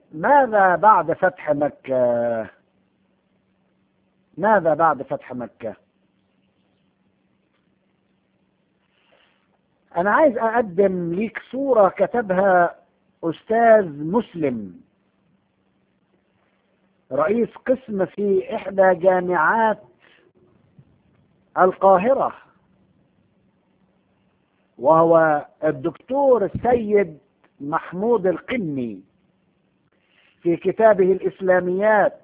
ماذا بعد فتح مكة ماذا بعد فتح مكة أنا عايز أقدم ليك صورة كتبها أستاذ مسلم رئيس قسم في إحدى جامعات القاهرة وهو الدكتور السيد محمود القني في كتابه الإسلاميات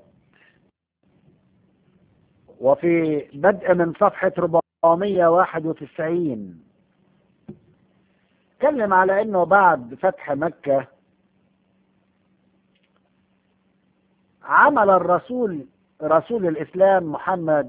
وفي بدء من صفحة 491 تكلم على انه بعد فتح مكة عمل الرسول رسول الاسلام محمد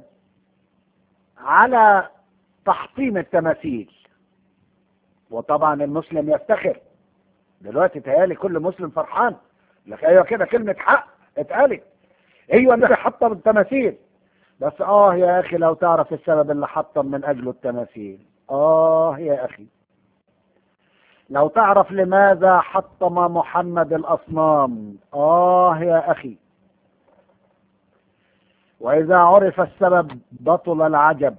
على تحطيم التماثيل وطبعا المسلم يفتخر دلوقتي تهيالي كل مسلم فرحان لك ايوه كده كلمة حق اتقالت ايوه النبي حطم التماثيل بس اه يا اخي لو تعرف السبب اللي حطم من اجله التماثيل اه يا اخي لو تعرف لماذا حطم محمد الاصنام اه يا اخي واذا عرف السبب بطل العجب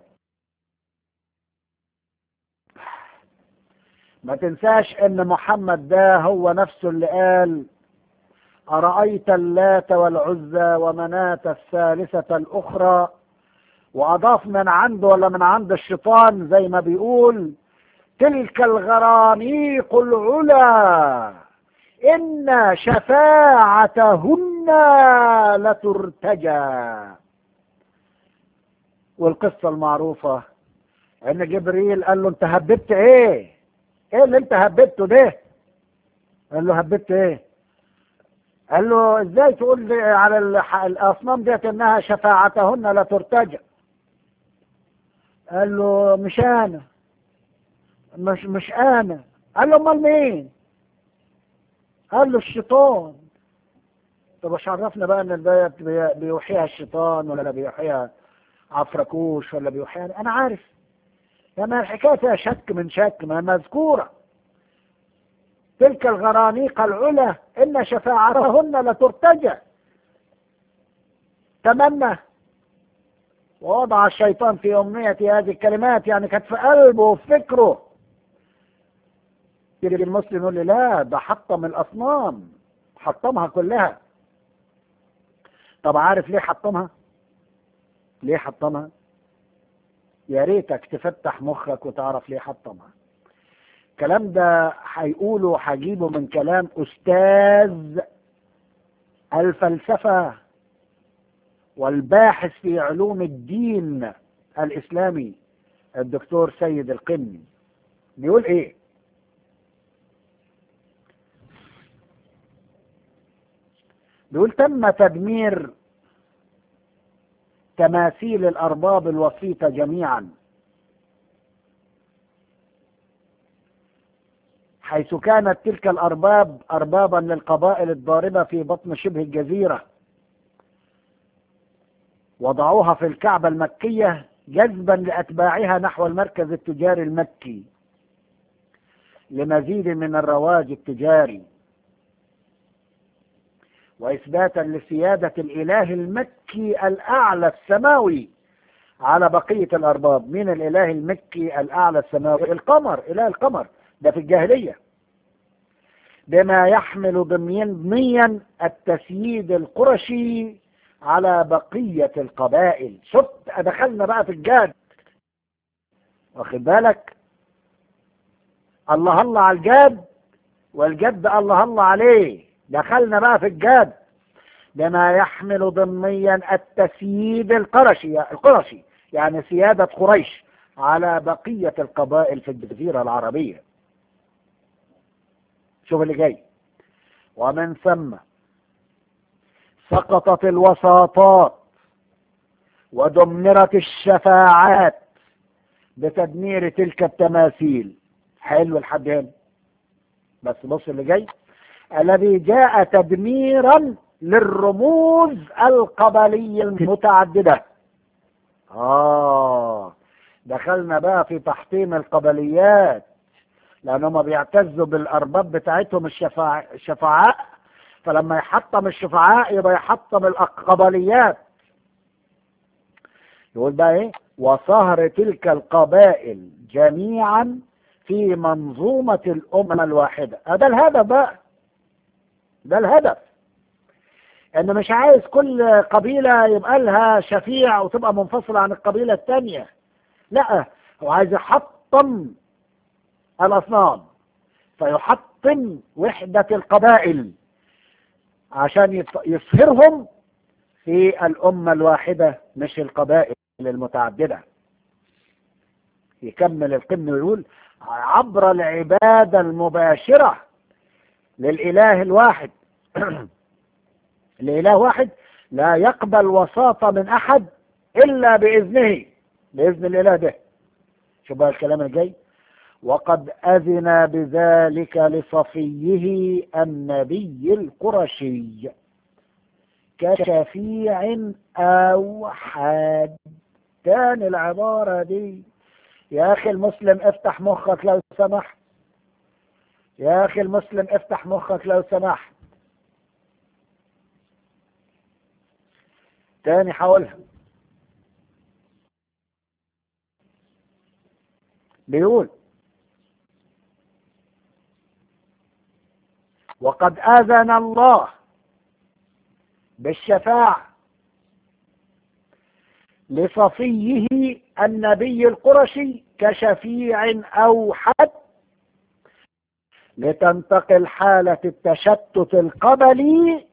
ما تنساش ان محمد ده هو نفسه اللي قال أرأيت اللات والعزى ومناة الثالثة الأخرى وأضاف من عنده ولا من عند الشيطان زي ما بيقول تلك الغرانيق العلا إن شفاعتهن لترتجى والقصة المعروفة إن جبريل قال له أنت هببت إيه؟ إيه اللي أنت هببته ده؟ قال له هببت إيه؟ قال له ازاي تقول لي على الاصنام ديت انها شفاعتهن لا ترتجى قال له مش انا مش مش انا قال له امال مين قال له الشيطان طب مش عرفنا بقى ان ده بيوحيها الشيطان ولا بيوحيها عفركوش ولا بيوحيها انا عارف لما الحكايه فيها شك من شك ما مذكوره تلك الغرانيق العلا إن شفاعتهن لترتجى تمنى ووضع الشيطان في أمنية هذه الكلمات يعني كانت في قلبه وفي فكره يجي المسلم يقول لي لا ده حطم الأصنام حطمها كلها طب عارف ليه حطمها؟ ليه حطمها؟ يا ريتك تفتح مخك وتعرف ليه حطمها الكلام ده هيقوله هجيبه من كلام استاذ الفلسفه والباحث في علوم الدين الاسلامي الدكتور سيد القني بيقول ايه بيقول تم تدمير تماثيل الارباب الوسيطه جميعا حيث كانت تلك الأرباب أربابا للقبائل الضاربة في بطن شبه الجزيرة وضعوها في الكعبة المكية جذبا لأتباعها نحو المركز التجاري المكي لمزيد من الرواج التجاري وإثباتا لسيادة الإله المكي الأعلى السماوي على بقية الأرباب من الإله المكي الأعلى السماوي القمر إله القمر ده في الجاهلية بما يحمل ضمنيا التسييد القرشي على بقية القبائل شفت دخلنا بقى في الجاد واخد بالك الله الله على الجاد والجد الله الله عليه دخلنا بقى في الجاد بما يحمل ضمنيا التسييد القرشي القرشي يعني سيادة قريش على بقية القبائل في الجزيرة العربية شوف اللي جاي ومن ثم سقطت الوساطات ودمرت الشفاعات بتدمير تلك التماثيل حلو لحد هنا بس بص اللي جاي الذي جاء تدميرا للرموز القبلية المتعددة آه دخلنا بقى في تحطيم القبليات لأنهم بيعتزوا بالأرباب بتاعتهم الشفاع الشفعاء فلما يحطم الشفعاء يبقى يحطم القبليات يقول بقى ايه وصهر تلك القبائل جميعا في منظومة الأمة الواحدة هذا الهدف بقى ده الهدف ان مش عايز كل قبيلة يبقى لها شفيع وتبقى منفصلة عن القبيلة الثانية لا هو عايز يحطم الأصنام فيحطم وحدة القبائل عشان يصهرهم في الأمة الواحدة مش القبائل المتعددة يكمل القمة ويقول عبر العبادة المباشرة للإله الواحد الإله واحد لا يقبل وساطة من أحد إلا بإذنه بإذن الإله ده شوف بقى الكلام الجاي وقد أذن بذلك لصفيه النبي القرشي كشفيع أو حاد تاني العبارة دي يا أخي المسلم افتح مخك لو سمحت يا أخي المسلم افتح مخك لو سمحت تاني حاولها بيقول وقد آذن الله بالشفاعة لصفيه النبي القرشي كشفيع أوحد لتنتقل حالة التشتت القبلي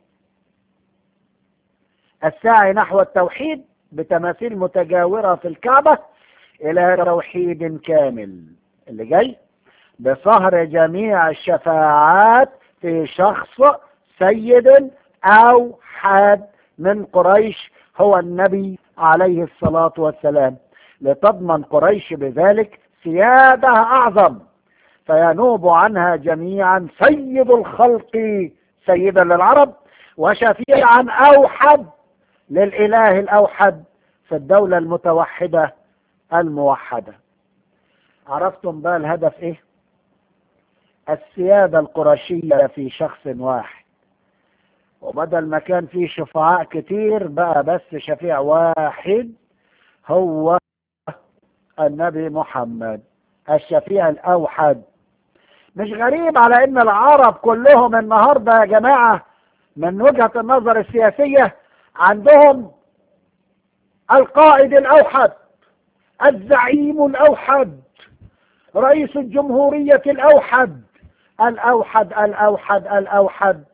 الساعي نحو التوحيد بتماثيل متجاورة في الكعبة إلى توحيد كامل اللي جاي بصهر جميع الشفاعات في شخص سيد أو حاد من قريش هو النبي عليه الصلاة والسلام لتضمن قريش بذلك سيادة أعظم فينوب عنها جميعا سيد الخلق سيدا للعرب وشفيعا أوحد للإله الأوحد في الدولة المتوحدة الموحدة عرفتم بقى الهدف ايه السيادة القرشية في شخص واحد وبدل ما كان فيه شفعاء كتير بقى بس شفيع واحد هو النبي محمد الشفيع الأوحد مش غريب على ان العرب كلهم النهاردة يا جماعة من وجهة النظر السياسية عندهم القائد الأوحد الزعيم الأوحد رئيس الجمهورية الأوحد الأوحد الأوحد الأوحد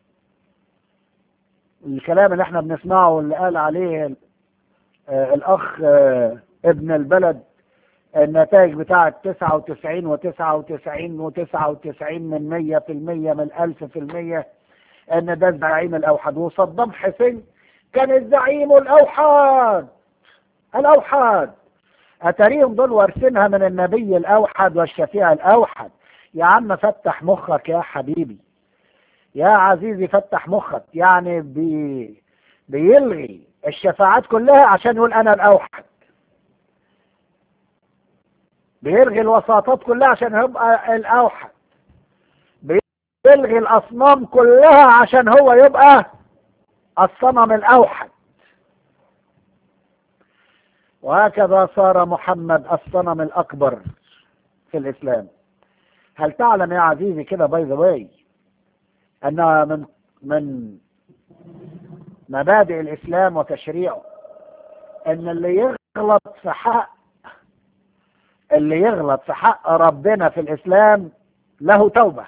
الكلام اللي احنا بنسمعه واللي قال عليه آه الأخ آه ابن البلد النتائج بتاعة تسعة وتسعين وتسعة وتسعين وتسعة وتسعين من مية في المية من ألف في المية ان ده الزعيم الأوحد وصدام حسين كان الزعيم الأوحد الأوحد أتاريهم دول وارثينها من النبي الأوحد والشفيع الأوحد يا عم فتح مخك يا حبيبي يا عزيزي فتح مخك يعني بي بيلغي الشفاعات كلها عشان يقول أنا الأوحد بيلغي الوساطات كلها عشان يبقى الأوحد بيلغي الأصنام كلها عشان هو يبقى الصنم الأوحد وهكذا صار محمد الصنم الأكبر في الإسلام هل تعلم يا عزيزي كده باي ذا واي أن من من مبادئ الإسلام وتشريعه أن اللي يغلط في حق اللي يغلط في حق ربنا في الإسلام له توبة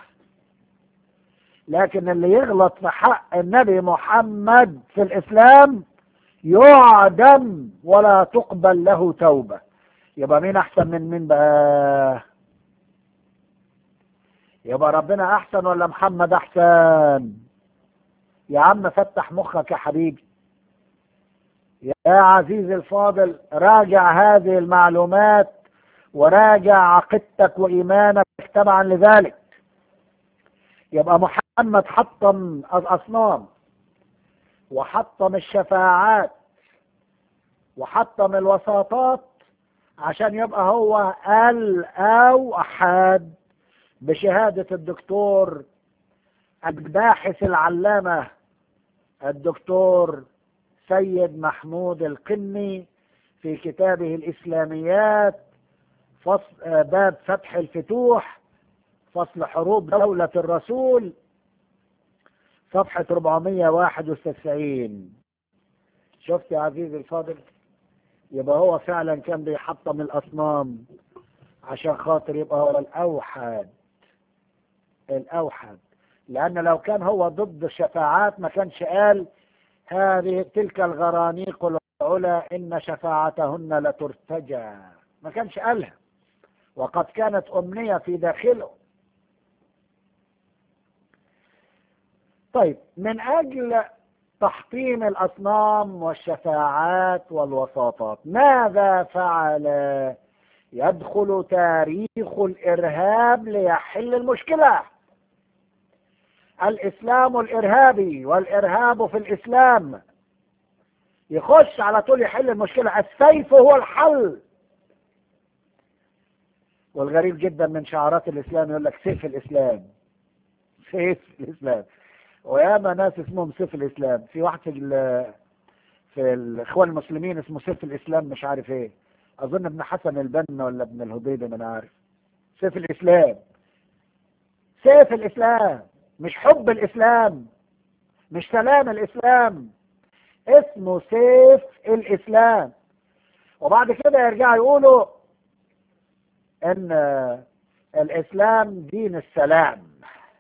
لكن اللي يغلط في حق النبي محمد في الإسلام يعدم ولا تقبل له توبة يبقى مين أحسن من مين بقى يبقى ربنا أحسن ولا محمد أحسن يا عم فتح مخك يا حبيبي يا عزيزي الفاضل راجع هذه المعلومات وراجع عقيدتك وإيمانك تبعا لذلك يبقى محمد حطم الأصنام وحطم الشفاعات وحطم الوساطات عشان يبقى هو الأوحد بشهادة الدكتور الباحث العلامة الدكتور سيد محمود القني في كتابه الإسلاميات فصل باب فتح الفتوح فصل حروب دولة الرسول صفحة 491 شفت يا عزيزي الفاضل يبقى هو فعلا كان بيحطم الأصنام عشان خاطر يبقى هو الأوحد الأوحد لأن لو كان هو ضد الشفاعات ما كانش قال هذه تلك الغرانيق العلا إن شفاعتهن لترتجى ما كانش قالها وقد كانت أمنية في داخله طيب من أجل تحطيم الأصنام والشفاعات والوساطات ماذا فعل يدخل تاريخ الإرهاب ليحل المشكلة الإسلام الإرهابي والإرهاب في الإسلام يخش على طول يحل المشكلة السيف هو الحل والغريب جدا من شعارات الإسلام يقول لك سيف الإسلام سيف الإسلام وياما ناس اسمهم سيف الإسلام في واحد في في الإخوان المسلمين اسمه سيف الإسلام مش عارف إيه أظن ابن حسن البنا ولا ابن الهضيبي ما أنا عارف سيف الإسلام سيف الإسلام مش حب الإسلام مش سلام الإسلام اسمه سيف الإسلام وبعد كده يرجعوا يقولوا ان الاسلام دين السلام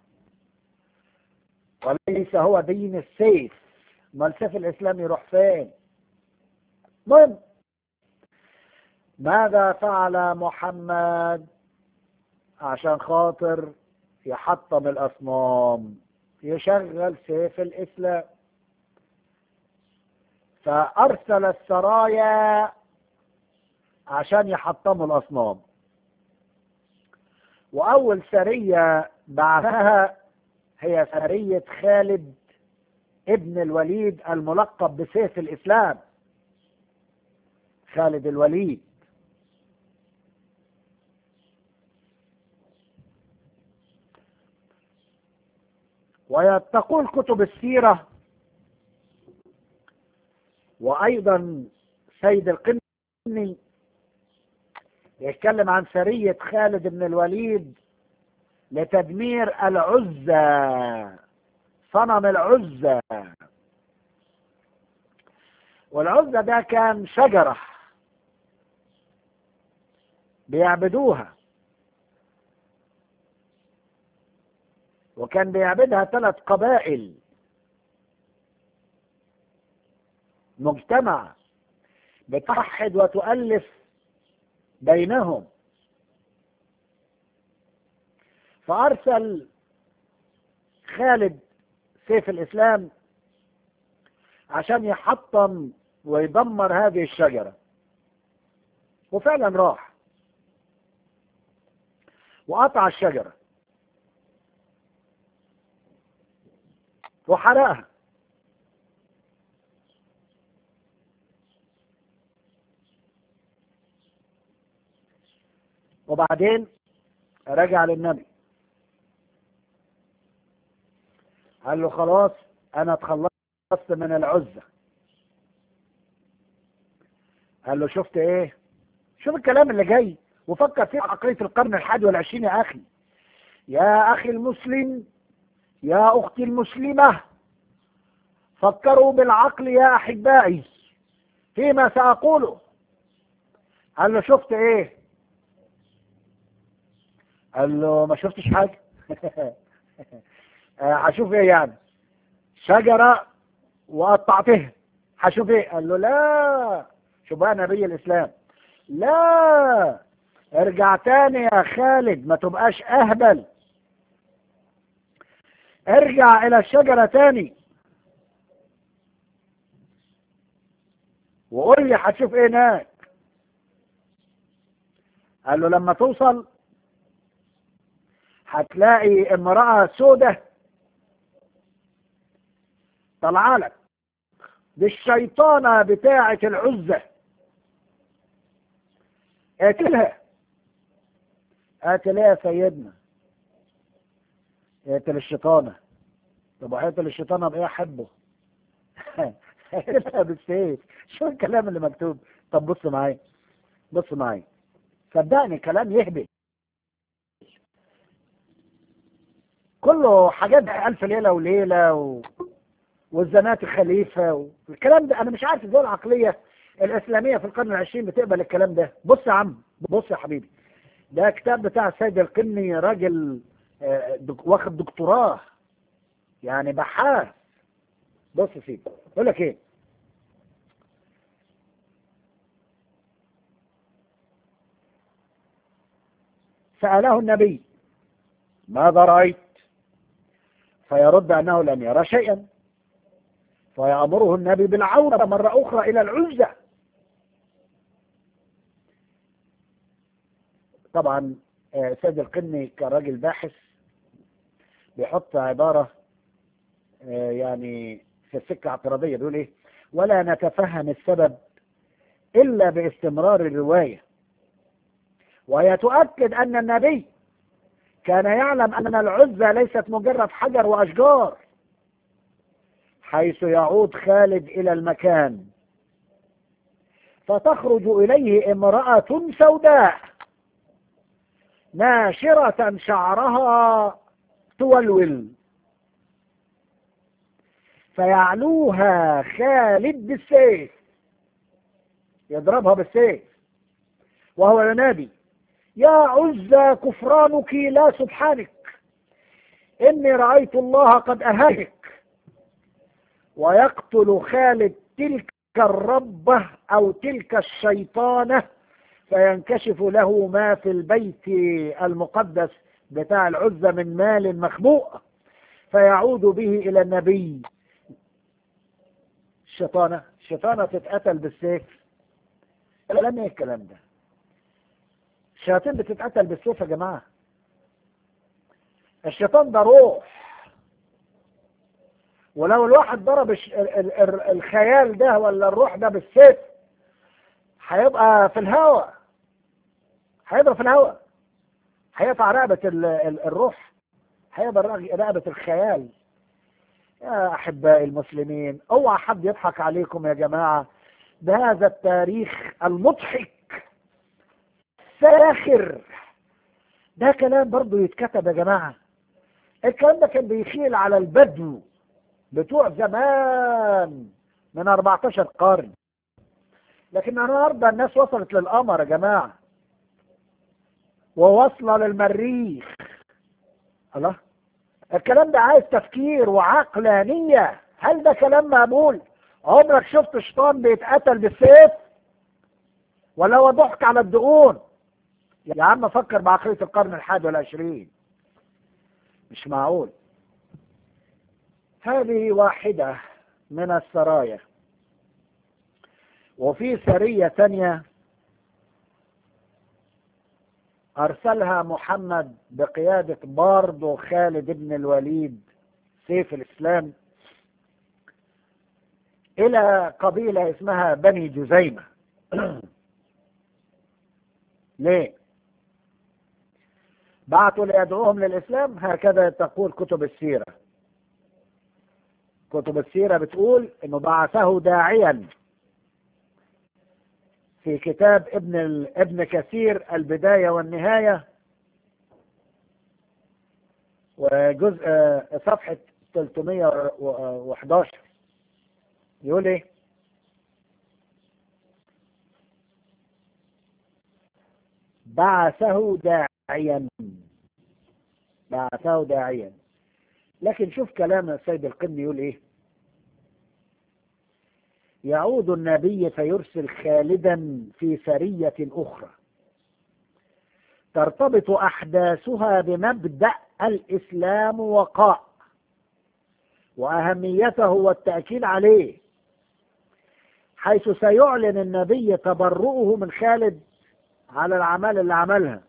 وليس هو دين السيف ما السيف الاسلام يروح فين المهم ماذا فعل محمد عشان خاطر يحطم الاصنام يشغل سيف الاسلام فارسل السرايا عشان يحطموا الاصنام وأول سرية بعثها هي سرية خالد ابن الوليد الملقب بسيف الإسلام خالد الوليد وتقول كتب السيرة وأيضا سيد القني يتكلم عن سرية خالد بن الوليد لتدمير العزة صنم العزة والعزة ده كان شجرة بيعبدوها وكان بيعبدها ثلاث قبائل مجتمع بتوحد وتؤلف بينهم فأرسل خالد سيف الإسلام عشان يحطم ويدمر هذه الشجرة وفعلا راح وقطع الشجرة وحرقها وبعدين رجع للنبي قال له خلاص انا اتخلصت من العزة قال له شفت ايه شوف الكلام اللي جاي وفكر فيه عقلية القرن الحادي والعشرين يا اخي يا اخي المسلم يا اختي المسلمة فكروا بالعقل يا احبائي فيما ساقوله قال له شفت ايه قال له ما شفتش حاجة هشوف ايه يعني شجرة وقطعتها هشوف ايه قال له لا شوف بقى نبي الاسلام لا ارجع تاني يا خالد ما تبقاش اهبل ارجع الى الشجرة تاني وقول لي هتشوف ايه هناك قال له لما توصل هتلاقي امرأة سودة طلع لك دي الشيطانة بتاعة العزة اقتلها قاتل يا سيدنا اقتل الشيطانة طب وحياة الشيطان ابقى احبه هيقتلها بالسيف شو الكلام اللي مكتوب طب بص معايا بص معايا صدقني كلام يهبل كله حاجات ألف ليلة وليلة و... والزنات خليفة والكلام ده أنا مش عارف ازاي العقلية الإسلامية في القرن العشرين بتقبل الكلام ده بص يا عم بص يا حبيبي ده كتاب بتاع السيد القني راجل آه، دك- واخد دكتوراه يعني بحاث بص يا سيدي يقول لك ايه سأله النبي ماذا رأيت فيرد أنه لم يرى شيئا فيأمره النبي بالعودة مرة أخرى إلى العزة طبعا آه، سيد القني كراجل باحث بيحط عبارة آه، يعني في السكة اعتراضية بيقول ايه ولا نتفهم السبب إلا باستمرار الرواية وهي تؤكد أن النبي كان يعلم أن العزة ليست مجرد حجر وأشجار حيث يعود خالد إلى المكان فتخرج إليه امرأة سوداء ناشرة شعرها تولول فيعلوها خالد بالسيف يضربها بالسيف وهو ينادي يا عزى كفرانك لا سبحانك إني رأيت الله قد أهلك ويقتل خالد تلك الربة أو تلك الشيطانة فينكشف له ما في البيت المقدس بتاع العزة من مال مخبوء فيعود به إلى النبي الشيطانة الشيطانة تتقتل بالسيف كلام ايه الكلام ده الشياطين بتتقتل بالسيف يا جماعة الشيطان ده روح ولو الواحد ضرب الش- ال- ال- ال- الخيال ده ولا الروح ده بالسيف هيبقى في الهواء هيضرب في الهواء هيقطع رقبة ال- ال- الروح هيقطع رق- رقبة الخيال يا أحبائي المسلمين اوعى حد يضحك عليكم يا جماعة بهذا التاريخ المضحك ساخر ده كلام برضو يتكتب يا جماعة الكلام ده كان بيشيل على البدو بتوع زمان من 14 قرن لكن النهارده الناس وصلت للقمر يا جماعة وواصلة للمريخ الله الكلام ده عايز تفكير وعقلانية هل ده كلام مقبول عمرك شفت شيطان بيتقتل بالسيف ولا هو ضحك على الدقون يا عم فكر بعقلية القرن الحادي والعشرين مش معقول هذه واحدة من السرايا وفي سرية تانية أرسلها محمد بقيادة برضه خالد بن الوليد سيف الإسلام إلى قبيلة اسمها بني جزيمة ليه؟ بعثوا ليدعوهم للإسلام هكذا تقول كتب السيرة كتب السيرة بتقول إنه بعثه داعيا في كتاب ابن ال... ابن كثير البداية والنهاية وجزء آه، صفحة 311 يقول ايه بعثه داعيا بعثه داعيا لكن شوف كلام السيد القني يقول ايه يعود النبي فيرسل خالدا في سرية أخرى ترتبط أحداثها بمبدأ الإسلام وقاء وأهميته والتأكيد عليه حيث سيعلن النبي تبرؤه من خالد على الأعمال اللي عملها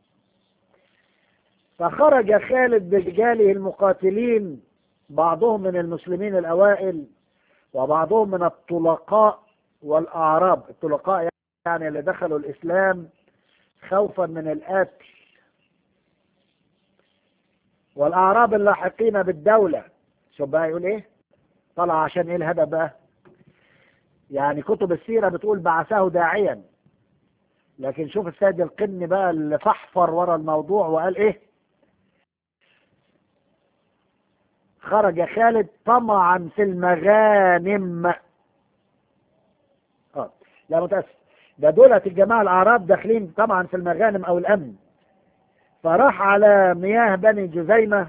فخرج خالد برجاله المقاتلين بعضهم من المسلمين الأوائل وبعضهم من الطلقاء والأعراب الطلقاء يعني اللي دخلوا الإسلام خوفا من القتل والأعراب اللاحقين بالدولة شوف بقى يقول ايه طلع عشان ايه الهدف بقى يعني كتب السيرة بتقول بعثه داعيا لكن شوف السيد القن بقى اللي فحفر ورا الموضوع وقال ايه خرج خالد طمعا في المغانم اه لا متأسف ده دولت الجماعة الأعراب داخلين طبعا في المغانم أو الأمن فراح على مياه بني جزيمة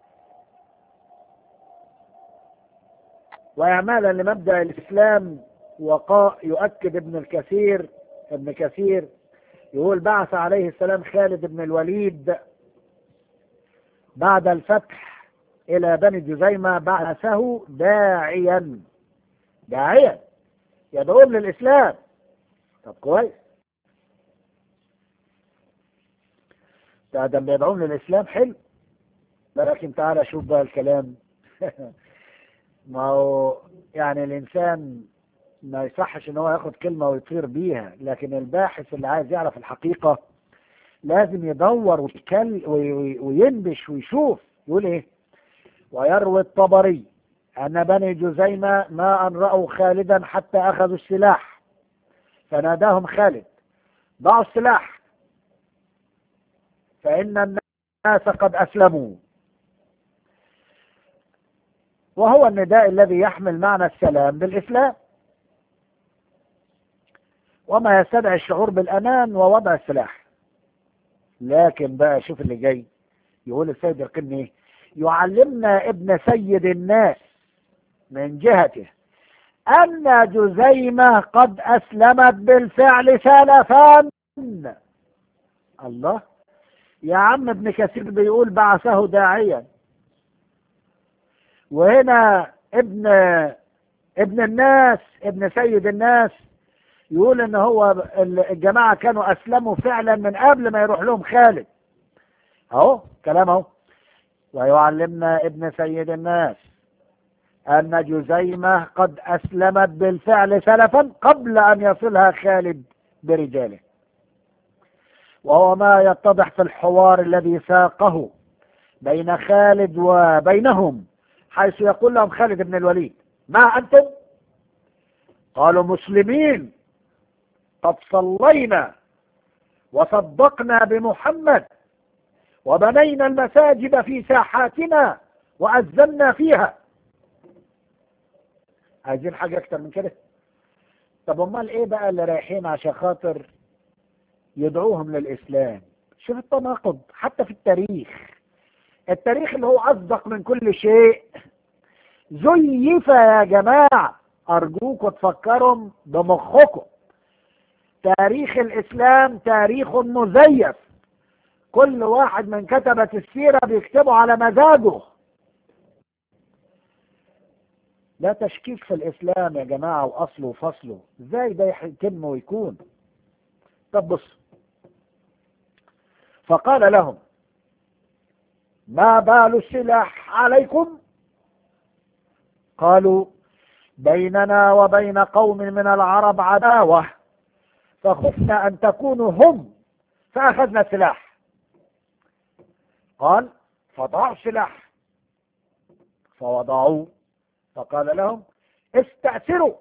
وإعمالا لمبدأ الإسلام وقاء يؤكد ابن الكثير ابن كثير يقول بعث عليه السلام خالد بن الوليد بعد الفتح إلى بني جزيمة بعثه داعيا داعيا يدعوهم للإسلام طب كويس ده ده بيدعوهم للإسلام حلو لكن تعالى شوف بقى الكلام ما هو يعني الإنسان ما يصحش ان هو ياخد كلمة ويطير بيها لكن الباحث اللي عايز يعرف الحقيقة لازم يدور ويتكل وينبش ويشوف يقول ايه ويروي الطبري ان بني جزيمة ما ان رأوا خالدا حتى اخذوا السلاح فناداهم خالد ضعوا السلاح فان الناس قد اسلموا وهو النداء الذي يحمل معنى السلام بالاسلام وما يستدعي الشعور بالأمان ووضع السلاح لكن بقى شوف اللي جاي يقول السيد القني يعلمنا ابن سيد الناس من جهته أن جزيمة قد أسلمت بالفعل سلفا الله يا عم ابن كثير بيقول بعثه داعيا وهنا ابن ابن الناس ابن سيد الناس يقول ان هو الجماعة كانوا اسلموا فعلا من قبل ما يروح لهم خالد اهو كلام اهو ويعلمنا ابن سيد الناس ان جزيمة قد اسلمت بالفعل سلفا قبل ان يصلها خالد برجاله وهو ما يتضح في الحوار الذي ساقه بين خالد وبينهم حيث يقول لهم خالد بن الوليد ما انتم قالوا مسلمين قد صلينا وصدقنا بمحمد وبنينا المساجد في ساحاتنا وأذنا فيها عايزين حاجة أكتر من كده طب أمال إيه بقى اللي رايحين عشان خاطر يدعوهم للإسلام شوف التناقض حتى في التاريخ التاريخ اللي هو أصدق من كل شيء زيف يا جماعة أرجوكم تفكروا بمخكم تاريخ الإسلام تاريخ مزيف كل واحد من كتبة السيرة بيكتبوا على مزاجه لا تشكيك في الإسلام يا جماعة وأصله وفصله ازاي ده يتم ويكون طب بص فقال لهم ما بال السلاح عليكم قالوا بيننا وبين قوم من العرب عداوة فخفنا أن تكونوا هم فأخذنا السلاح قال فضعوا السلاح فوضعوه فقال لهم استأثروا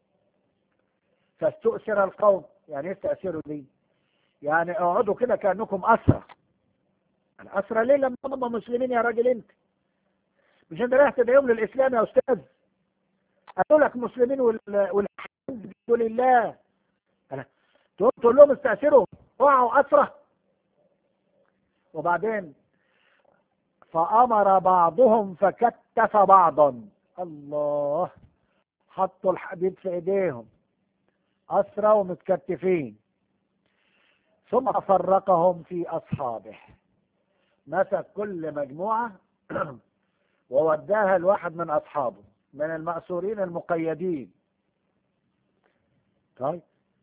فاستؤثر القوم يعني استأثروا دي يعني اقعدوا كده كأنكم أسرى الأسرى ليه لما هم مسلمين يا راجل انت مش انت رايح تدعيهم للإسلام يا أستاذ قالوا لك مسلمين والحمد لله تقول لهم استأثروا اوعوا أسرة وبعدين فأمر بعضهم فكتف بعضا الله حطوا الحديد في ايديهم أسرى ومتكتفين ثم فرقهم في أصحابه مسك كل مجموعة ووداها لواحد من أصحابه من المأسورين المقيدين طيب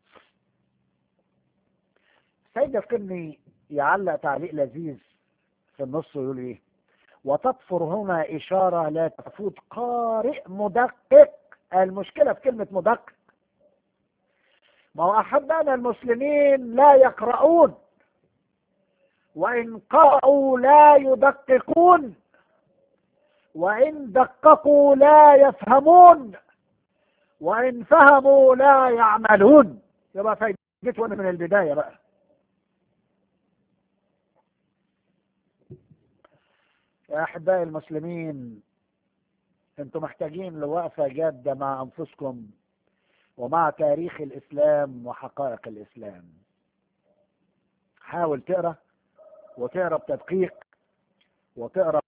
سيد القرني يعلق تعليق لذيذ في النص ويقول ايه وتطفر هنا إشارة لا تفوت قارئ مدقق المشكلة في كلمة مدقق ما هو أحبنا المسلمين لا يقرؤون وإن قرأوا لا يدققون وإن دققوا لا يفهمون وإن فهموا لا يعملون يبقى فايدته من البداية بقى يا أحبائي المسلمين أنتم محتاجين لوقفة جادة مع أنفسكم ومع تاريخ الإسلام وحقائق الإسلام حاول تقرأ وتقرأ بتدقيق وتقرأ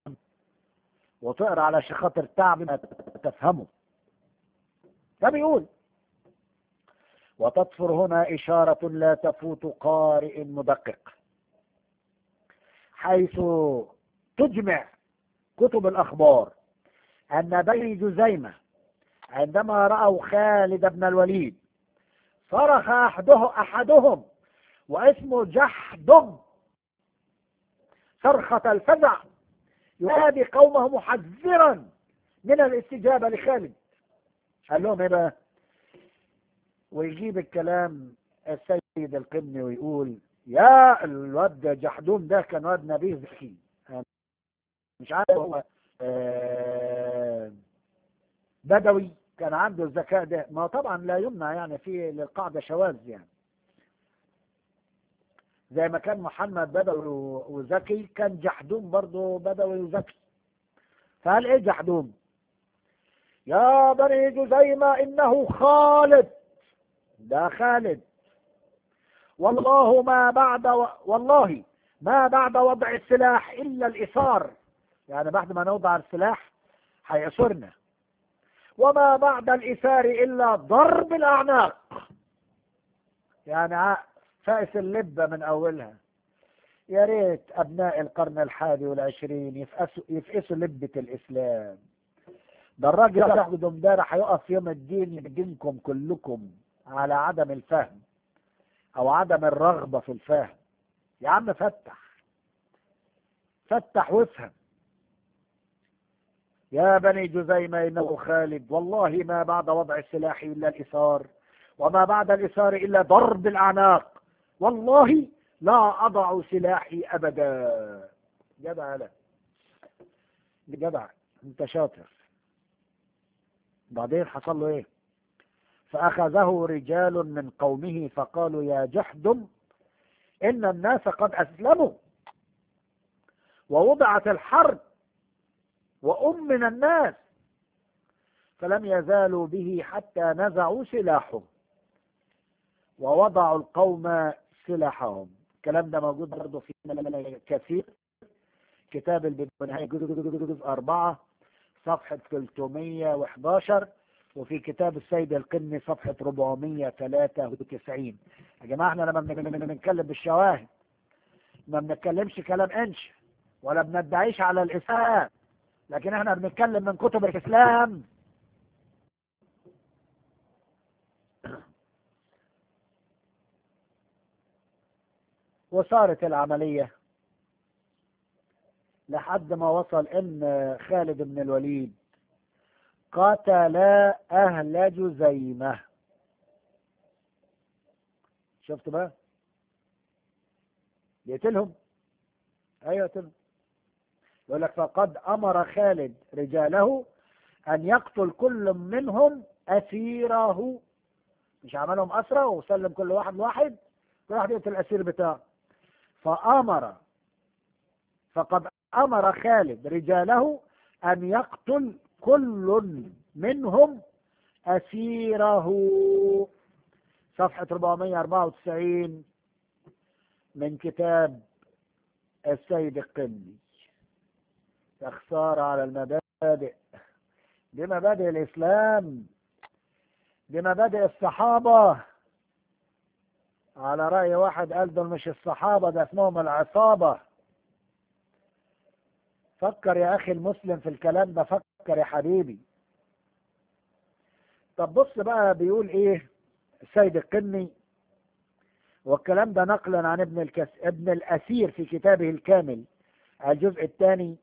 وتقرأ على خاطر تعب ما تفهمه ده بيقول وتطفر هنا إشارة لا تفوت قارئ مدقق حيث تجمع كتب الأخبار أن بني جزيمة عندما رأوا خالد بن الوليد صرخ أحده أحدهم واسمه جحدم صرخة الفزع ينادي قومه محذرا من الاستجابة لخالد قال لهم ايه بقى ويجيب الكلام السيد القمني ويقول يا الواد جحدوم ده كان واد نبيه ذكي مش عارف هو آه بدوي كان عنده الذكاء ده ما طبعا لا يمنع يعني في للقاعدة شواذ يعني زي ما كان محمد بدوي وذكي كان جحدوم برضه بدوي وذكي فقال ايه جحدوم يا بني جزيمة انه خالد ده خالد والله ما بعد و... والله ما بعد وضع السلاح الا الاثار يعني بعد ما نوضع السلاح هيأسرنا وما بعد الإثار إلا ضرب الأعناق يعني فائس اللبة من أولها يا ريت أبناء القرن الحادي والعشرين يفقسوا, يفقسوا لبة الإسلام ده الراجل ياخد امبارح هيقف يوم الدين يدينكم كلكم على عدم الفهم أو عدم الرغبة في الفهم يا عم فتح فتح وافهم يا بني جزيمة إنه خالد والله ما بعد وضع السلاح إلا الإثار وما بعد الإثار إلا ضرب الأعناق والله لا أضع سلاحي أبدا جدع لا جدع انت شاطر بعدين حصل له ايه فأخذه رجال من قومه فقالوا يا جحدم إن الناس قد أسلموا ووضعت الحرب وأمن الناس فلم يزالوا به حتى نزعوا سلاحهم ووضعوا القوم سلاحهم الكلام ده موجود برضه في كثير كتاب البداية جزء أربعة صفحة 311 وفي كتاب السيد القني صفحة 493 يا جماعة احنا لما بنتكلم بالشواهد ما بنتكلمش كلام انش ولا بندعيش على الإسلام لكن احنا بنتكلم من كتب الإسلام وصارت العملية لحد ما وصل ان خالد بن الوليد قتل اهل جزيمة شفت بقى يقتلهم ايوه يقتلهم يقول لك فقد امر خالد رجاله ان يقتل كل منهم اسيره مش عملهم اسرى وسلم كل واحد واحد كل واحد يقتل الاسير بتاعه فامر فقد امر خالد رجاله ان يقتل كل منهم اسيره صفحة 494 من كتاب السيد القمي يا خسارة على المبادئ دي مبادئ الإسلام دي مبادئ الصحابة على رأي واحد قال دول مش الصحابة ده اسمهم العصابة فكر يا أخي المسلم في الكلام ده فكر يا حبيبي طب بص بقى بيقول إيه السيد القني والكلام ده نقلا عن ابن الكس... ابن الأسير في كتابه الكامل الجزء الثاني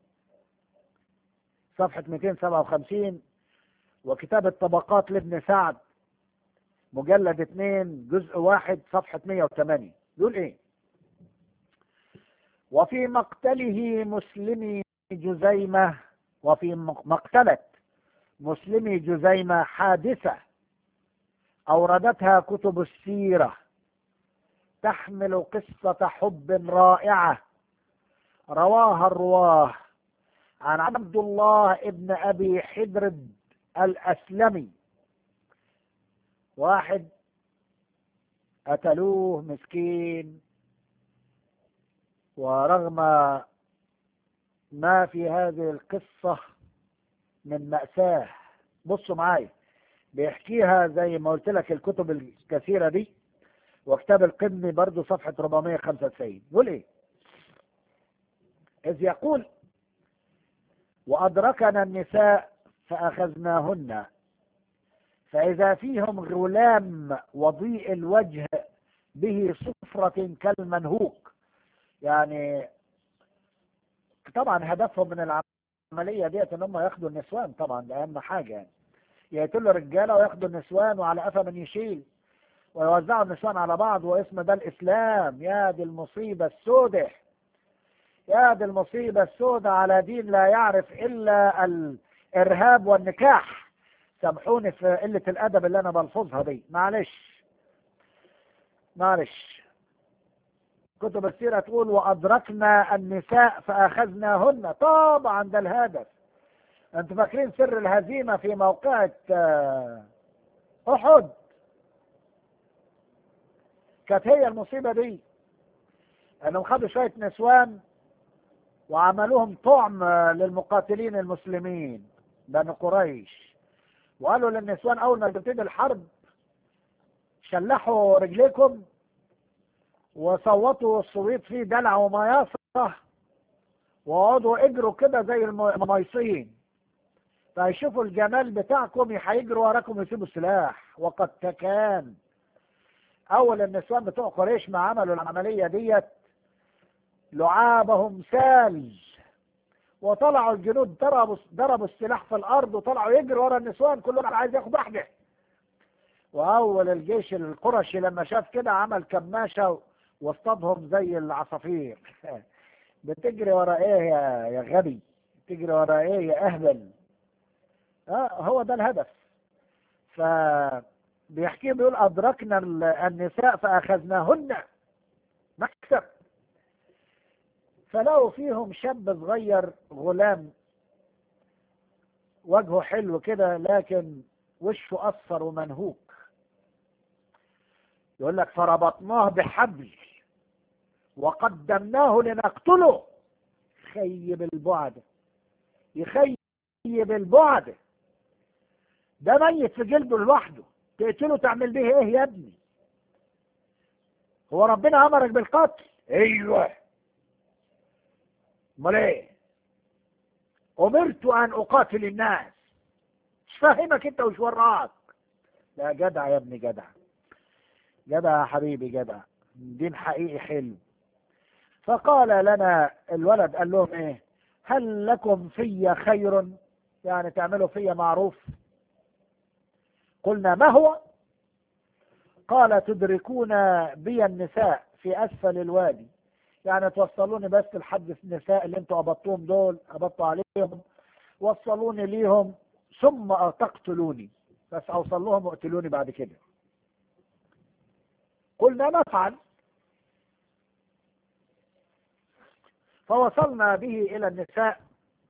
صفحة 257 وكتاب الطبقات لابن سعد مجلد 2 جزء واحد صفحة 108 يقول ايه وفي مقتله مسلمي جزيمة وفي مقتلة مسلمي جزيمة حادثة أوردتها كتب السيرة تحمل قصة حب رائعة رواها الرواه عن عبد الله ابن أبي حدرد الأسلمي واحد قتلوه مسكين ورغم ما في هذه القصة من مأساة بصوا معايا بيحكيها زي ما قلت لك الكتب الكثيرة دي وكتاب القمي برضو صفحة 495 يقول ايه إذ يقول وأدركنا النساء فأخذناهن فإذا فيهم غلام وضيء الوجه به صفرة كالمنهوك يعني طبعا هدفهم من العملية ديت ان هم ياخدوا النسوان طبعا ده اهم حاجة يعني يقتلوا رجالة وياخدوا النسوان وعلى قفا من يشيل ويوزعوا النسوان على بعض واسم ده الاسلام يا دي المصيبة السوداء يا دي المصيبة السوداء على دين لا يعرف الا الارهاب والنكاح سامحوني في قلة الادب اللي انا بلفظها دي معلش معلش كتب السيرة تقول وأدركنا النساء فأخذناهن طبعا ده الهدف أنتوا فاكرين سر الهزيمة في موقعة أحد كانت هي المصيبة دي أنهم خدوا شوية نسوان وعملوهم طعم للمقاتلين المسلمين بني قريش وقالوا للنسوان أول ما تبتدي الحرب شلحوا رجليكم وصوتوا الصويت فيه دلع ومياصة وقعدوا اجروا كده زي المميصين فيشوفوا الجمال بتاعكم هيجروا وراكم ويسيبوا السلاح وقد كان اول النسوان بتوع قريش ما عملوا العملية ديت لعابهم سال وطلعوا الجنود ضربوا ضربوا السلاح في الارض وطلعوا يجروا ورا النسوان كل واحد عايز ياخد واحده واول الجيش القرشي لما شاف كده عمل كماشه واصطادهم زي العصافير بتجري ورا ايه يا يا غبي بتجري ورا ايه يا اهبل اه هو ده الهدف ف بيحكي بيقول ادركنا النساء فاخذناهن مكسب فلقوا فيهم شاب صغير غلام وجهه حلو كده لكن وشه اصفر ومنهوك يقول لك فربطناه بحبل وقدمناه لنقتله خيب البعد يخيب البعد ده ميت في جلده لوحده تقتله تعمل به ايه يا ابني هو ربنا امرك بالقتل ايوه امال ايه امرت ان اقاتل الناس مش فاهمك انت وش وراك لا جدع يا ابني جدع جدع يا حبيبي جدع دين حقيقي حلو فقال لنا الولد قال لهم ايه هل لكم في خير يعني تعملوا في معروف قلنا ما هو قال تدركون بي النساء في اسفل الوادي يعني توصلوني بس لحد النساء اللي انتوا قبضتوهم دول قبضتوا عليهم وصلوني ليهم ثم تقتلوني بس اوصل لهم واقتلوني بعد كده قلنا نفعل فوصلنا به الى النساء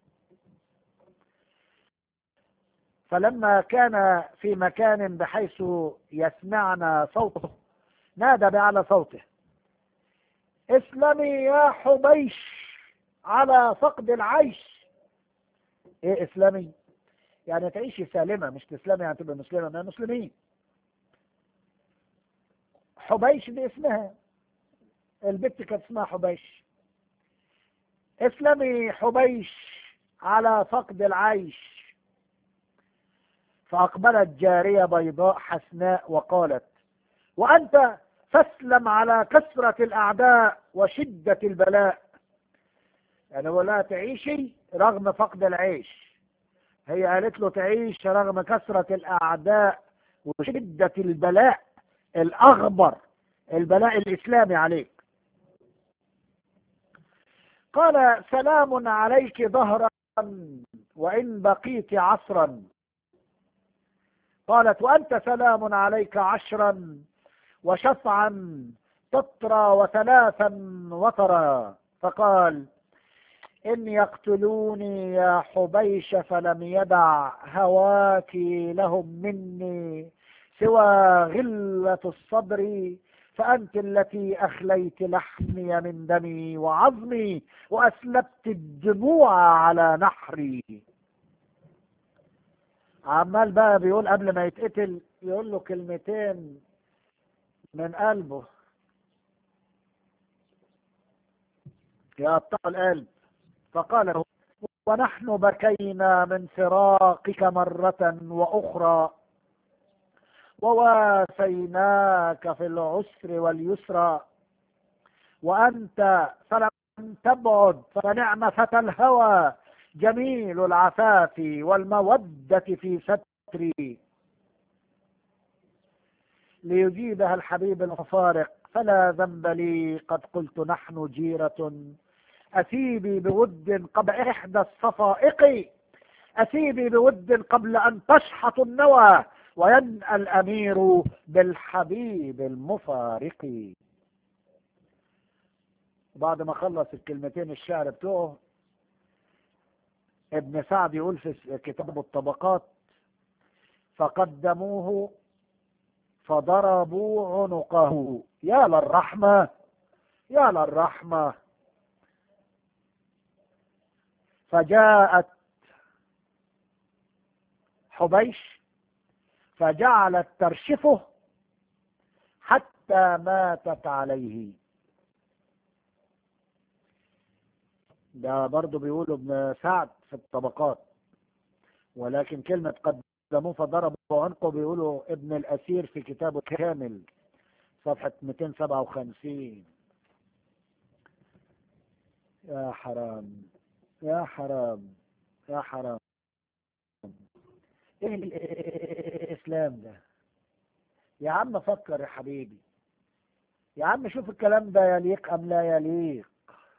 فلما كان في مكان بحيث يسمعنا صوته نادى بأعلى صوته اسلمي يا حبيش على فقد العيش ايه اسلمي يعني تعيشي سالمة مش تسلمي يعني تبقى مسلمة ما مسلمين حبيش دي اسمها البت كانت اسمها حبيش اسلمي حبيش على فقد العيش فأقبلت جارية بيضاء حسناء وقالت وأنت فاسلم على كثرة الأعداء وشدة البلاء يعني ولا تعيشي رغم فقد العيش هي قالت له تعيش رغم كثرة الأعداء وشدة البلاء الأغبر البلاء الإسلامي عليك قال سلام عليك ظهرا وإن بقيت عصرا قالت وأنت سلام عليك عشرا وشفعا تطرى وثلاثا وطرا فقال إن يقتلوني يا حبيش فلم يدع هواك لهم مني سوى غلة الصبر فأنت التي أخليت لحمي من دمي وعظمي وأسلبت الدموع على نحري عمال بقى بيقول قبل ما يتقتل يقول له كلمتين من قلبه يقطع القلب فقال له ونحن بكينا من فراقك مرة وأخرى وواسيناك في العسر واليسرى وأنت فلم تبعد فنعم فتى الهوى جميل العفاف والمودة في ستري ليجيبها الحبيب المفارق فلا ذنب لي قد قلت نحن جيرة أثيبي بود قبل إحدى الصفائق أثيبي بود قبل أن تشحط النوى وينأى الأمير بالحبيب المفارق بعد ما خلص الكلمتين الشعر بتوعه ابن سعد يقول في كتاب الطبقات فقدموه فضربوا عنقه يا للرحمة يا للرحمة فجاءت حبيش فجعلت ترشفه حتى ماتت عليه ده برضه بيقولوا ابن سعد في الطبقات ولكن كلمة قدموه فضربوا عنقه بيقولوا ابن الأسير في كتابه كامل صفحة 257 يا حرام يا حرام يا حرام ايه الاسلام ده يا عم فكر يا حبيبي يا عم شوف الكلام ده يليق ام لا يليق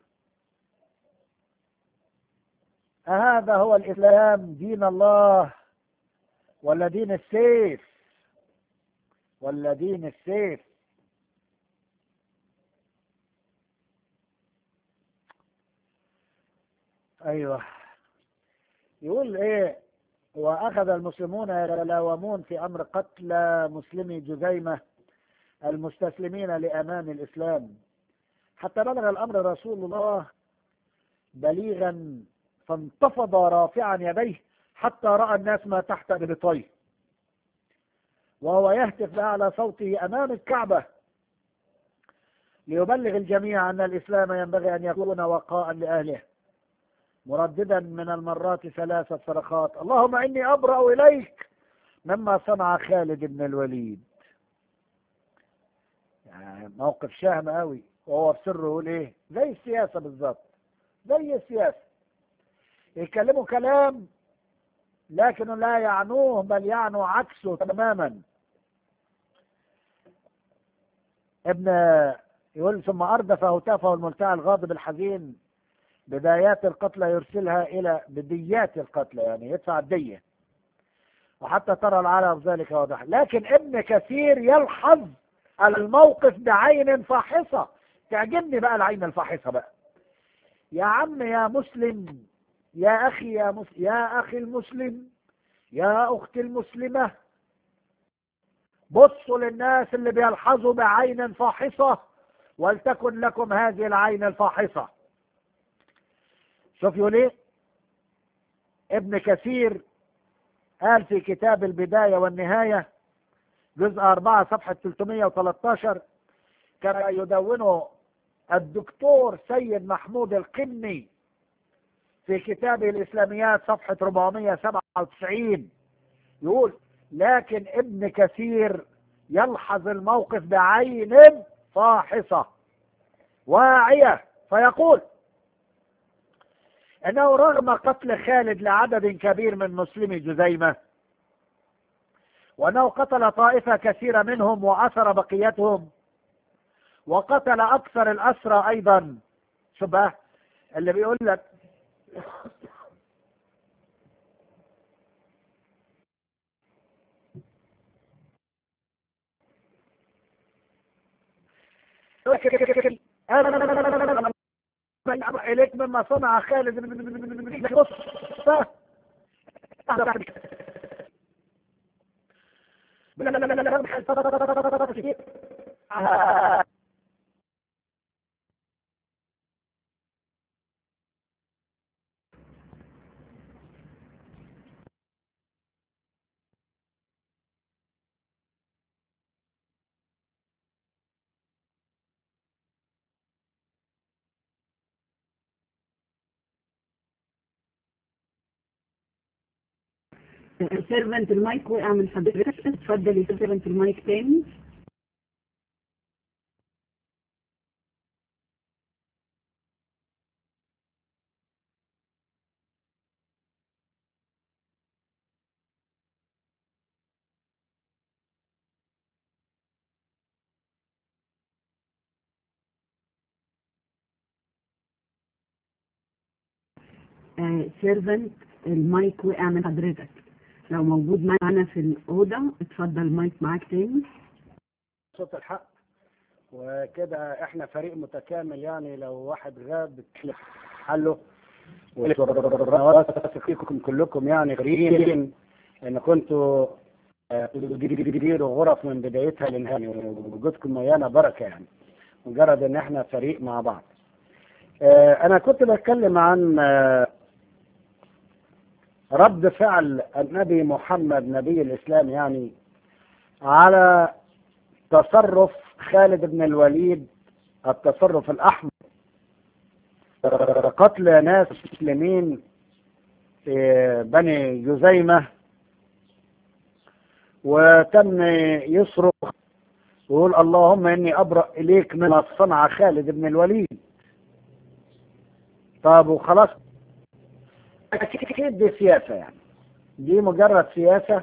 أهذا هو الإسلام دين الله ولا دين السيف ولا دين السيف أيوه يقول إيه وأخذ المسلمون يتلاومون في أمر قتل مسلمي جزيمة المستسلمين لأمان الإسلام حتى بلغ الأمر رسول الله بليغا فانتفض رافعا يديه حتى رأى الناس ما تحت ربطيه وهو يهتف بأعلى صوته أمام الكعبة ليبلغ الجميع أن الإسلام ينبغي أن يكون وقاء لأهله مرددا من المرات ثلاث صرخات اللهم إني أبرأ إليك مما صنع خالد بن الوليد يعني موقف شهم قوي وهو في سره يقول ايه زي السياسة بالظبط زي السياسة يتكلموا كلام لكنه لا يعنوه بل يعنوا عكسه تماما ابن يقول ثم أردف هتافه الملتعى الغاضب الحزين بدايات القتلى يرسلها إلى بديات القتلى يعني يدفع الدية وحتى ترى العالم ذلك واضح لكن ابن كثير يلحظ الموقف بعين فاحصة تعجبني بقى العين الفاحصة بقى يا عم يا مسلم يا أخي يا, مس... يا أخي المسلم يا أختي المسلمة بصوا للناس اللي بيلحظوا بعين فاحصة ولتكن لكم هذه العين الفاحصة شوف يقول ايه ابن كثير قال في كتاب البداية والنهاية جزء أربعة صفحة 313 كان يدونه الدكتور سيد محمود القني في كتابه الإسلاميات صفحة 497 يقول لكن ابن كثير يلحظ الموقف بعين فاحصة واعية فيقول انه رغم قتل خالد لعدد كبير من مسلمي جزيمة وانه قتل طائفة كثيرة منهم واثر بقيتهم وقتل اكثر الاسرى ايضا شبه اللي بيقول لك أنا إليك مما صنع خالد بن قصة سيرفنت المايك وقع من حضرتك اتفضل يا سيرفنت المايك تاني سيرفنت المايك وقع من حضرتك لو موجود معانا في الأوضة اتفضل المايك معاك تاني صوت الحق وكده احنا فريق متكامل يعني لو واحد غاب حله واثق فيكم كلكم يعني قريبين ان كنتوا تديروا غرف من بدايتها لنهاية وجودكم ويانا بركه يعني مجرد ان احنا فريق مع بعض انا كنت بتكلم عن رد فعل النبي محمد نبي الإسلام يعني على تصرف خالد بن الوليد التصرف الأحمر قتل ناس مسلمين في بني جزيمة وتم يصرخ ويقول اللهم إني أبرأ إليك من صنع خالد بن الوليد طب وخلاص أكيد دي سياسة يعني دي مجرد سياسة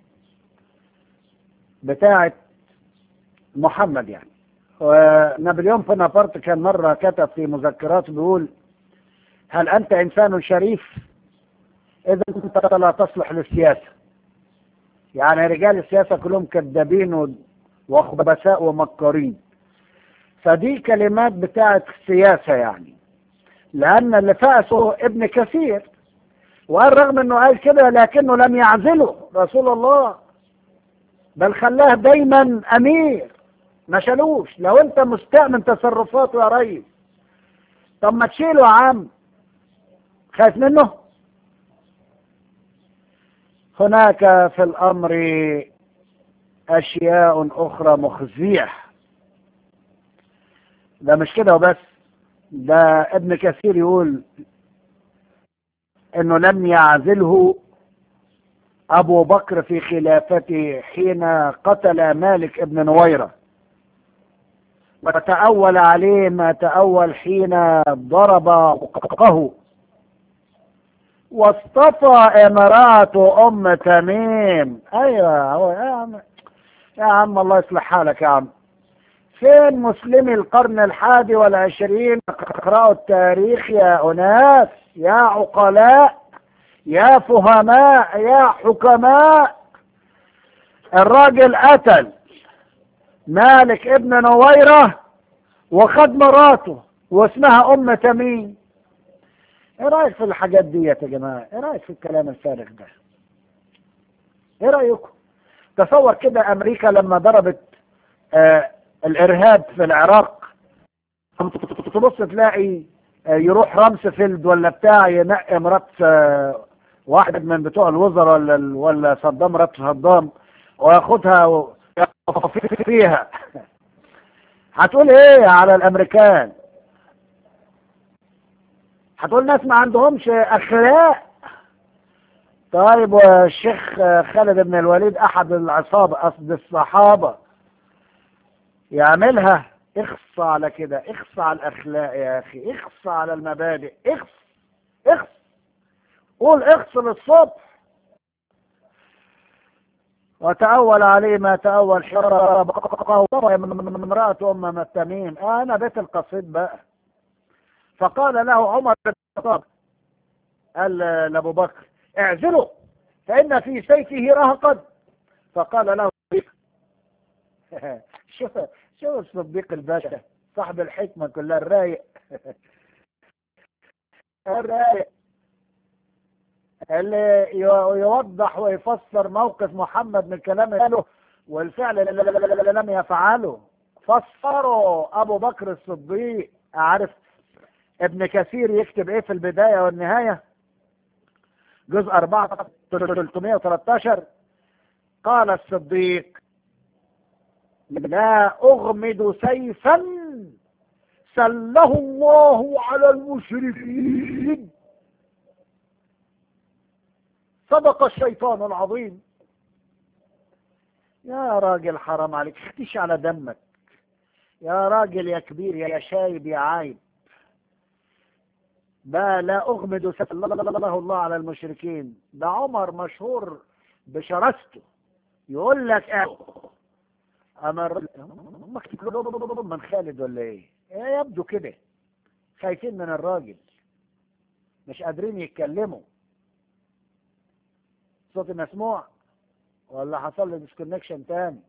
بتاعة محمد يعني ونابليون بونابرت كان مرة كتب في مذكراته بيقول هل أنت إنسان شريف إذا أنت لا تصلح للسياسة يعني رجال السياسة كلهم كذابين وخبثاء ومكارين فدي كلمات بتاعة السياسة يعني لأن اللي فأسه ابن كثير وقال رغم انه قال كده لكنه لم يعزله رسول الله بل خلاه دايما امير ما شالوش لو انت مستاء من تصرفاته يا ريس طب ما تشيله يا عم خايف منه هناك في الامر اشياء اخرى مخزيه ده مش كده وبس ده ابن كثير يقول انه لم يعزله ابو بكر في خلافته حين قتل مالك ابن نويرة وتأول عليه ما تأول حين ضرب حقه واصطفى امرأة ام تميم ايوه هو يا عم يا عم الله يصلح حالك يا عم فين مسلمي القرن الحادي والعشرين اقرأوا التاريخ يا أناس يا عقلاء يا فهماء يا حكماء الراجل قتل مالك ابن نويرة وخد مراته واسمها ام تميم ايه رايك في الحاجات دي يا جماعه ايه رايك في الكلام الفارغ ده ايه رايكم تصور كده امريكا لما ضربت آه الارهاب في العراق تبص تلاقي يروح رامسفيلد ولا بتاع ينقي مرات واحد من بتوع الوزراء ولا ولا صدام مرات صدام وياخدها فيها هتقول ايه على الامريكان هتقول ناس ما عندهمش اخلاق طيب والشيخ خالد بن الوليد احد العصابه قصد الصحابه يعملها اخص على كده اخص على الاخلاق يا اخي اخص على المبادئ اخص اخص قول اخص للصبح وتأول عليه ما تأول حرب امرأة أم التميم أنا بيت القصيد بقى فقال له عمر بن الخطاب قال لأبو بكر اعزله فإن في سيفه رهقا فقال له شوف شوف الصديق الباشا صاحب الحكمة كلها الرايق الرايق اللي يوضح ويفسر موقف محمد من كلام قاله والفعل اللي لم يفعله فسروا ابو بكر الصديق عارف ابن كثير يكتب ايه في البداية والنهاية جزء 4 313 قال الصديق لا أغمد سيفا سله الله على المشركين صدق الشيطان العظيم يا راجل حرام عليك اختش على دمك يا راجل يا كبير يا شايب يا عايب ما لا أغمد سيف الله الله على المشركين ده عمر مشهور بشرسته يقول لك اه أمر مكتوب من خالد ولا ايه ايه يبدو كده خايفين من الراجل مش قادرين يتكلموا صوتي مسموع ولا حصل لي ديسكونكشن تاني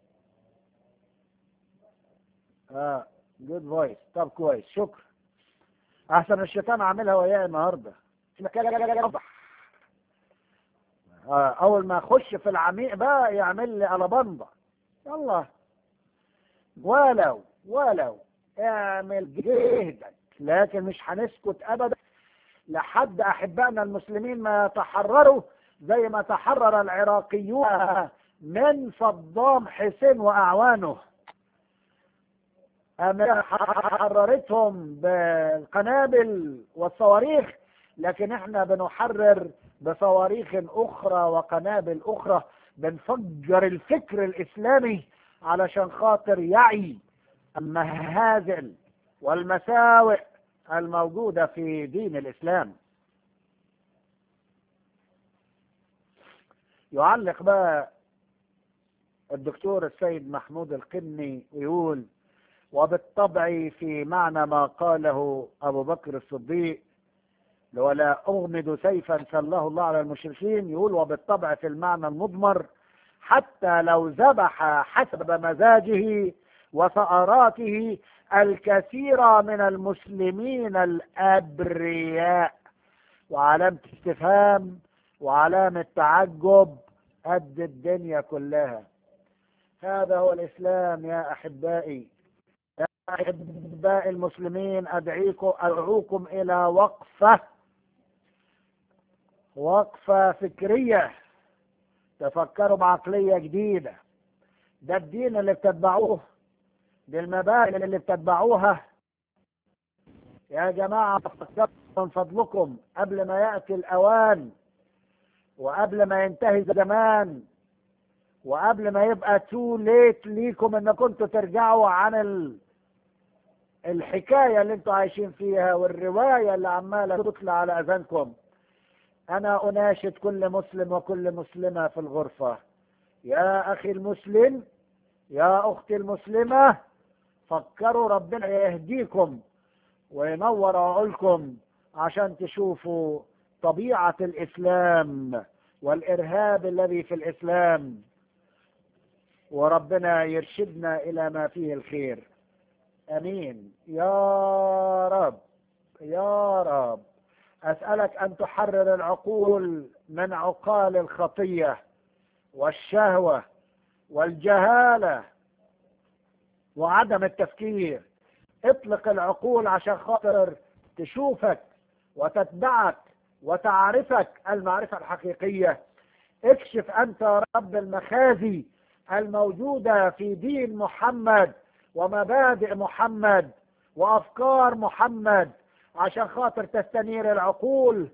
اه جود فويس طب كويس شكرا احسن الشيطان عاملها وياي النهارده آه اول ما اخش في العميق بقى يعمل لي البنضه يلا ولو ولو اعمل جهدك لكن مش هنسكت ابدا لحد احبائنا المسلمين ما يتحرروا زي ما تحرر العراقيون من صدام حسين واعوانه أمريكا حررتهم بالقنابل والصواريخ لكن احنا بنحرر بصواريخ اخرى وقنابل اخرى بنفجر الفكر الاسلامي علشان خاطر يعي المهازل والمساوئ الموجودة في دين الاسلام يعلق بقى الدكتور السيد محمود القني ويقول وبالطبع في معنى ما قاله أبو بكر الصديق ولا أغمد سيفا سله الله على المشركين يقول وبالطبع في المعنى المضمر حتى لو ذبح حسب مزاجه وثأراته الكثير من المسلمين الأبرياء وعلامة استفهام وعلامة تعجب قد الدنيا كلها هذا هو الإسلام يا أحبائي يا أحباء المسلمين أدعيكم أدعوكم إلى وقفة وقفة فكرية تفكروا بعقلية جديدة ده الدين اللي بتتبعوه دي المبادئ اللي بتتبعوها يا جماعة من فضلكم قبل ما يأتي الأوان وقبل ما ينتهي الزمان وقبل ما يبقى تو ليت ليكم ان كنتوا ترجعوا عن ال... الحكايه اللي انتوا عايشين فيها والروايه اللي عماله تطلع على اذانكم انا اناشد كل مسلم وكل مسلمه في الغرفه يا اخي المسلم يا اختي المسلمه فكروا ربنا يهديكم وينور عقولكم عشان تشوفوا طبيعه الاسلام والارهاب الذي في الاسلام وربنا يرشدنا الى ما فيه الخير امين يا رب يا رب اسالك ان تحرر العقول من عقال الخطيه والشهوه والجهاله وعدم التفكير اطلق العقول عشان خاطر تشوفك وتتبعك وتعرفك المعرفه الحقيقيه اكشف انت رب المخازي الموجودة في دين محمد ومبادئ محمد وأفكار محمد عشان خاطر تستنير العقول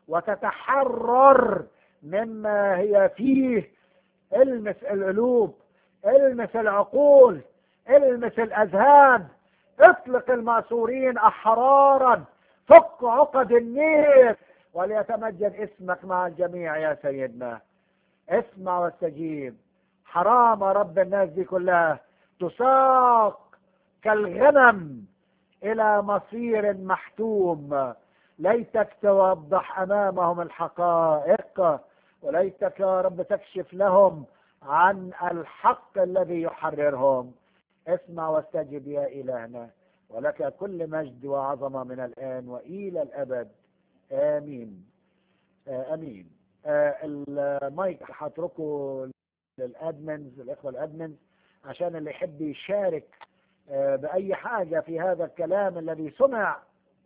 وتتحرر مما هي فيه المس القلوب المس العقول المس الأذهان اطلق المأسورين أحرارا فك عقد النير وليتمجد اسمك مع الجميع يا سيدنا اسمع واستجيب حرام رب الناس دي كلها تساق كالغنم الى مصير محتوم ليتك توضح امامهم الحقائق وليتك يا رب تكشف لهم عن الحق الذي يحررهم اسمع واستجب يا الهنا ولك كل مجد وعظمة من الآن وإلى الأبد آمين آه أمين آه المايك هتركه للأدمنز الإخوة الأدمنز عشان اللي يحب يشارك آه بأي حاجة في هذا الكلام الذي سمع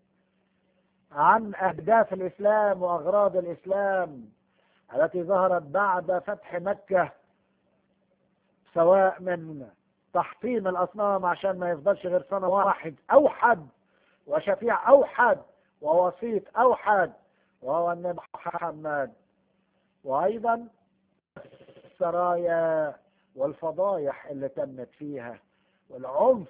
عن أهداف الإسلام وأغراض الإسلام التي ظهرت بعد فتح مكة سواء من تحطيم الأصنام عشان ما يفضلش غير صنم واحد أوحد وشفيع أوحد ووسيط أوحد وهو النبي محمد وأيضا السرايا والفضايح اللي تمت فيها والعنف